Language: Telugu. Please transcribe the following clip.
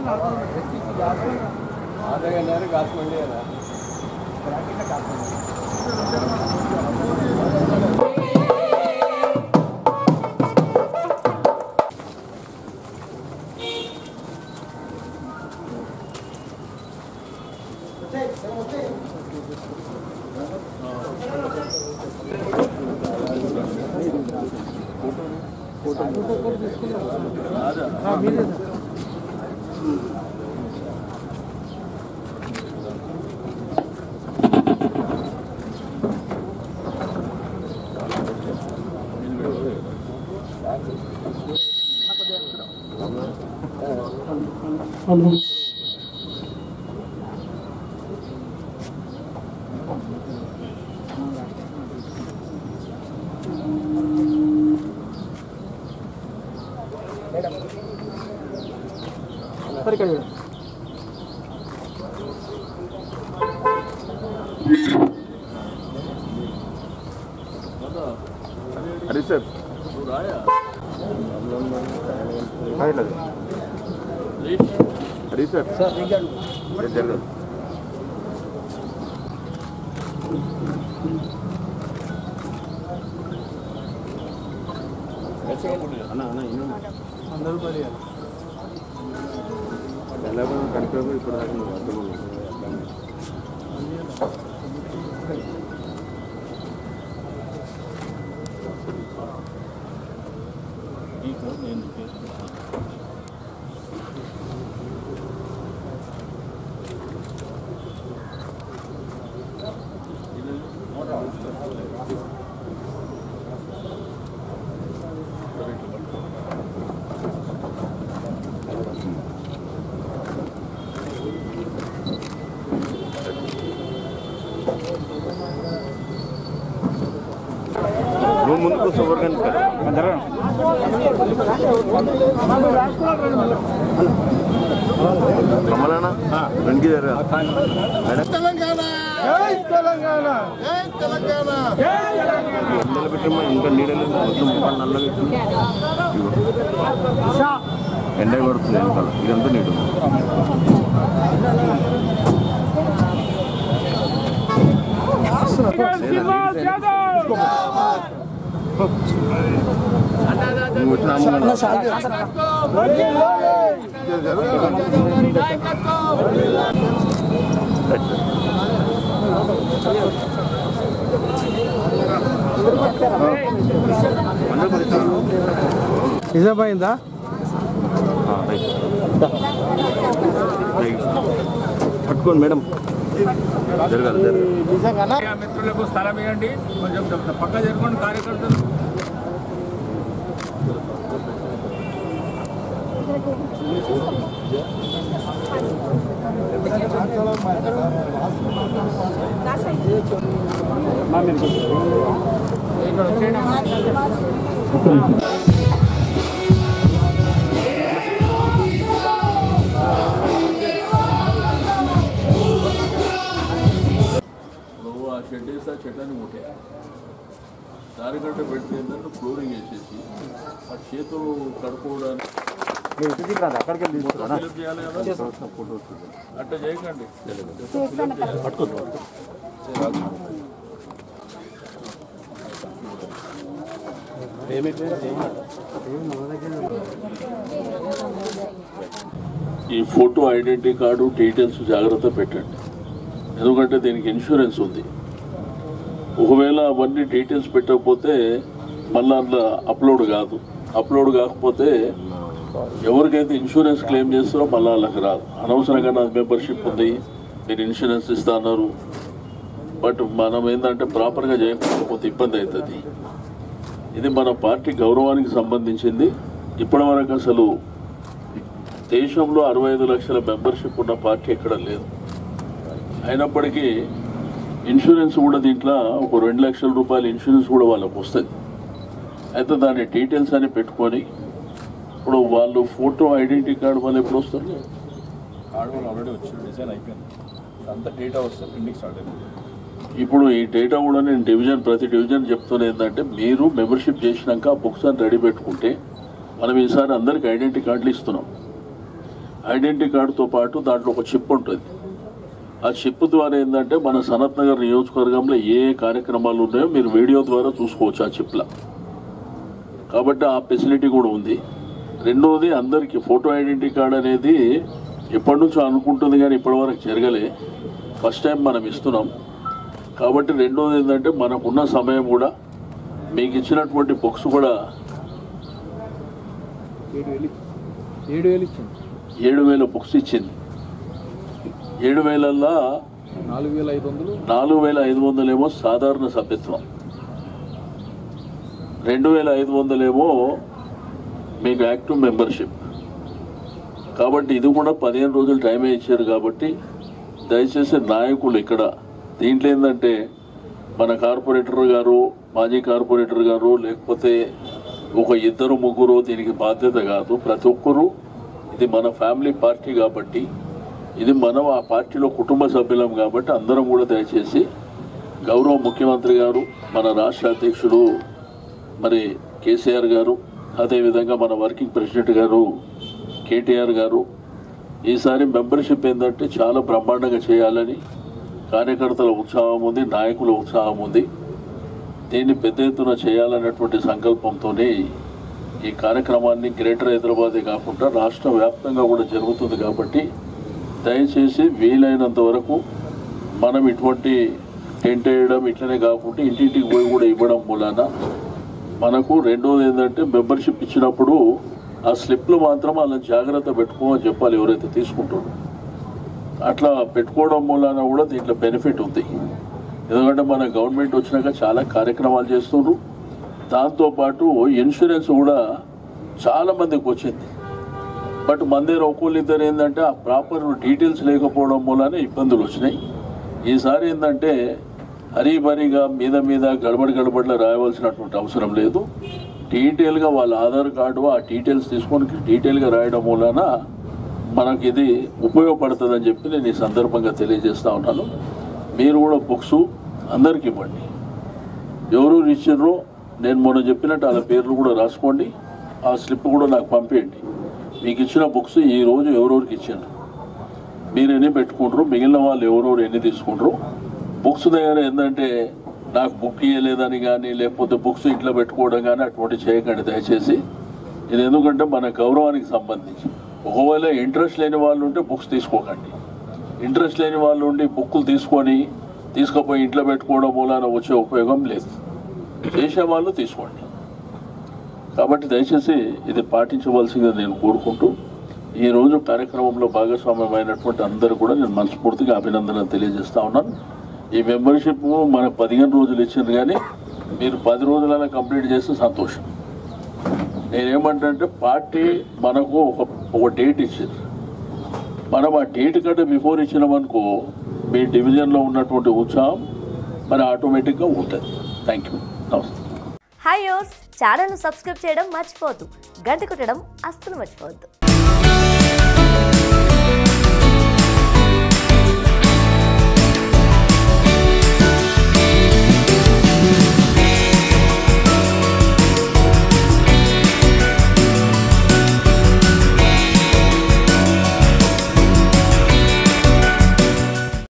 आधा घंटा घास मंडी है ना హరి సార్ హరి సార్ జరగదు అన్న అన్న ఇన్న తెల్లగా కనిపించదు ఇప్పుడు దాకా నువ్వు అర్థం నువ్వు ముందుకు వస్తే ఎవరు కనిపిస్తారు కమలానా వెనక్కి జరగా మేడం తెలంగాణ జై తెలంగాణ జై తెలంగాణ ఎండలు పెట్టమ్మా ఇంకా నీడలు మొత్తం ముఖం నల్లగా పెట్టు. ఇదిగో. ఎండ కొడుతుంది వెనకాల ఇదంతా నీడు నువ్వు వచ్చిన అమ్మ నిజమైందా ఆ, రైట్. రైట్. పట్టుకోండి మేడం జరగాలి జరగాలి మిత్రులకు స్థలం ఇవ్వండి కొంచెం పక్క జరగండి కార్యకర్తలు నువ్వు ఆ షెడ్ వేసి ఆ చెట్లని ముట్టే దానికంటే పెడితే ఏంటంటే ఫ్లోరింగ్ వేసేసి ఆ చేతులు కడుక్కోవడానికి అక్కడికి వెళ్ళి ఫిల్అప్ చేయాలి కదా అట్లా చేయకండి ఈ ఫోటో ఐడెంటిటీ కార్డు డీటెయిల్స్ జాగ్రత్త పెట్టండి ఎందుకంటే దీనికి ఇన్సూరెన్స్ ఉంది ఒకవేళ అవన్నీ డీటెయిల్స్ పెట్టకపోతే మళ్ళీ అందులో అప్లోడ్ కాదు అప్లోడ్ కాకపోతే ఎవరికైతే ఇన్సూరెన్స్ క్లెయిమ్ చేస్తారో మళ్ళీ వాళ్ళకి రాదు అనవసరంగా నాకు మెంబర్షిప్ ఉంది మీరు ఇన్సూరెన్స్ ఇస్తా అన్నారు బట్ మనం ఏంటంటే ప్రాపర్గా చేయకపోతే ఇబ్బంది అవుతుంది ఇది మన పార్టీ గౌరవానికి సంబంధించింది ఇప్పటివరకు అసలు దేశంలో అరవై ఐదు లక్షల మెంబర్షిప్ ఉన్న పార్టీ ఎక్కడ లేదు అయినప్పటికీ ఇన్సూరెన్స్ కూడా దీంట్లో ఒక రెండు లక్షల రూపాయల ఇన్సూరెన్స్ కూడా వాళ్ళకు వస్తుంది అయితే దాని డీటెయిల్స్ అని పెట్టుకొని ఇప్పుడు వాళ్ళు ఫోటో ఐడెంటిటీ కార్డు వాళ్ళు ఎప్పుడు వస్తారు కార్డు వాళ్ళు ఆల్రెడీ వచ్చి డిజైన్ అయిపోయింది అంతా డేటా వస్తే ప్రింటింగ్ స్టార్ట్ అయింది ఇప్పుడు ఈ డేటా కూడా నేను డివిజన్ ప్రతి డివిజన్ చెప్తున్నా ఏంటంటే మీరు మెంబర్షిప్ చేసినాక ఆ బుక్స్ అని రెడీ పెట్టుకుంటే మనం ఈసారి అందరికి ఐడెంటిటీ కార్డులు ఇస్తున్నాం ఐడెంటిటీ కార్డుతో పాటు దాంట్లో ఒక చిప్ ఉంటుంది ఆ చిప్ ద్వారా ఏంటంటే మన సనత్ నగర్ నియోజకవర్గంలో ఏ ఏ కార్యక్రమాలు ఉన్నాయో మీరు వీడియో ద్వారా చూసుకోవచ్చు ఆ చిప్లో కాబట్టి ఆ ఫెసిలిటీ కూడా ఉంది రెండోది అందరికీ ఫోటో ఐడెంటిటీ కార్డ్ అనేది ఎప్పటి నుంచో అనుకుంటుంది కానీ ఇప్పటివరకు జరగలే ఫస్ట్ టైం మనం ఇస్తున్నాం కాబట్టి రెండోది ఏంటంటే మనకున్న సమయం కూడా మీకు ఇచ్చినటువంటి బుక్స్ కూడా ఏడు వేలు ఏడు వేలు ఇచ్చింది ఏడు వేల బుక్స్ ఇచ్చింది ఏడు వేలల్లో నాలుగు వేల ఐదు వందలు నాలుగు వేల ఐదు వందలేమో సాధారణ సభ్యత్వం రెండు వేల ఐదు వందలేమో మీకు యాక్టివ్ మెంబర్షిప్ కాబట్టి ఇది కూడా పదిహేను రోజులు టైమే ఇచ్చారు కాబట్టి దయచేసి నాయకులు ఇక్కడ దీంట్లో ఏంటంటే మన కార్పొరేటర్ గారు మాజీ కార్పొరేటర్ గారు లేకపోతే ఒక ఇద్దరు ముగ్గురు దీనికి బాధ్యత కాదు ప్రతి ఒక్కరూ ఇది మన ఫ్యామిలీ పార్టీ కాబట్టి ఇది మనం ఆ పార్టీలో కుటుంబ సభ్యులం కాబట్టి అందరం కూడా దయచేసి గౌరవ ముఖ్యమంత్రి గారు మన రాష్ట్ర అధ్యక్షుడు మరి కేసీఆర్ గారు అదేవిధంగా మన వర్కింగ్ ప్రెసిడెంట్ గారు కేటీఆర్ గారు ఈసారి మెంబర్షిప్ ఏంటంటే చాలా బ్రహ్మాండంగా చేయాలని కార్యకర్తల ఉత్సాహం ఉంది నాయకుల ఉత్సాహం ఉంది దీన్ని పెద్ద ఎత్తున చేయాలనేటువంటి సంకల్పంతోనే ఈ కార్యక్రమాన్ని గ్రేటర్ హైదరాబాదే కాకుండా రాష్ట్ర వ్యాప్తంగా కూడా జరుగుతుంది కాబట్టి దయచేసి వీలైనంత వరకు మనం ఇటువంటి టెంట్ వేయడం ఇట్లనే కాకుండా ఇంటింటికి పోయి కూడా ఇవ్వడం మూలాన మనకు రెండోది ఏంటంటే మెంబర్షిప్ ఇచ్చినప్పుడు ఆ స్లిప్లు మాత్రం అలా జాగ్రత్త పెట్టుకోమని చెప్పాలి ఎవరైతే తీసుకుంటారో అట్లా పెట్టుకోవడం మూలాన కూడా దీంట్లో బెనిఫిట్ ఉంది ఎందుకంటే మన గవర్నమెంట్ వచ్చినాక చాలా కార్యక్రమాలు చేస్తున్నారు దాంతోపాటు ఇన్సూరెన్స్ కూడా చాలా మందికి వచ్చింది బట్ మన దగ్గర ఒక్కొక్కరు ఇద్దరు ఏంటంటే ఆ ప్రాపర్ డీటెయిల్స్ లేకపోవడం మూలాన ఇబ్బందులు వచ్చినాయి ఈసారి ఏంటంటే హరీబరీగా మీద మీద గడబడి గడబడిలో రాయవలసినటువంటి అవసరం లేదు డీటెయిల్గా వాళ్ళ ఆధార్ కార్డు ఆ డీటెయిల్స్ తీసుకొని డీటెయిల్గా రాయడం మూలాన మనకి ఇది ఉపయోగపడుతుందని చెప్పి నేను ఈ సందర్భంగా తెలియజేస్తా ఉన్నాను మీరు కూడా బుక్స్ అందరికి ఇవ్వండి ఎవరు ఇచ్చిండ్రో నేను మొన్న చెప్పినట్టు వాళ్ళ పేర్లు కూడా రాసుకోండి ఆ స్లిప్ కూడా నాకు పంపేయండి మీకు ఇచ్చిన బుక్స్ ఈ రోజు ఎవరెవరికి ఇచ్చిండ్రు మీరు ఎన్ని పెట్టుకుంటారు మిగిలిన వాళ్ళు ఎవరెవరు ఎన్ని తీసుకుంటారు బుక్స్ దగ్గర ఏంటంటే నాకు బుక్ ఇవ్వలేదని కానీ లేకపోతే బుక్స్ ఇంట్లో పెట్టుకోవడం కానీ అటువంటి చేయకండి దయచేసి ఇది ఎందుకంటే మన గౌరవానికి సంబంధించి ఒకవేళ ఇంట్రెస్ట్ లేని వాళ్ళు ఉంటే బుక్స్ తీసుకోకండి ఇంట్రెస్ట్ లేని వాళ్ళు ఉండి బుక్కులు తీసుకొని తీసుకుపోయి ఇంట్లో పెట్టుకోవడం మూలాన వచ్చే ఉపయోగం లేదు చేసే వాళ్ళు తీసుకోండి కాబట్టి దయచేసి ఇది పాటించవలసిందిగా నేను కోరుకుంటూ ఈ రోజు కార్యక్రమంలో భాగస్వామ్యమైనటువంటి అందరూ కూడా నేను మనస్ఫూర్తిగా అభినందనలు తెలియజేస్తా ఉన్నాను ఈ మెంబర్షిప్ మనకు పదిహేను రోజులు ఇచ్చింది కానీ మీరు పది రోజులైనా కంప్లీట్ చేస్తే సంతోషం నేనేమంటే పార్టీ మనకు ఒక ఒక డేట్ ఇచ్చింది మనం ఆ డేట్ కంటే బిఫోర్ ఇచ్చినామనుకో మీ డివిజన్లో ఉన్నటువంటి ఉత్సాహం మరి ఆటోమేటిక్గా ఉంటుంది థ్యాంక్ యూ నమస్తే హాయ్ యోస్ ఛానల్ను సబ్స్క్రైబ్ చేయడం మర్చిపోవద్దు గంట కొట్టడం అస్సలు మర్చిపోవద్దు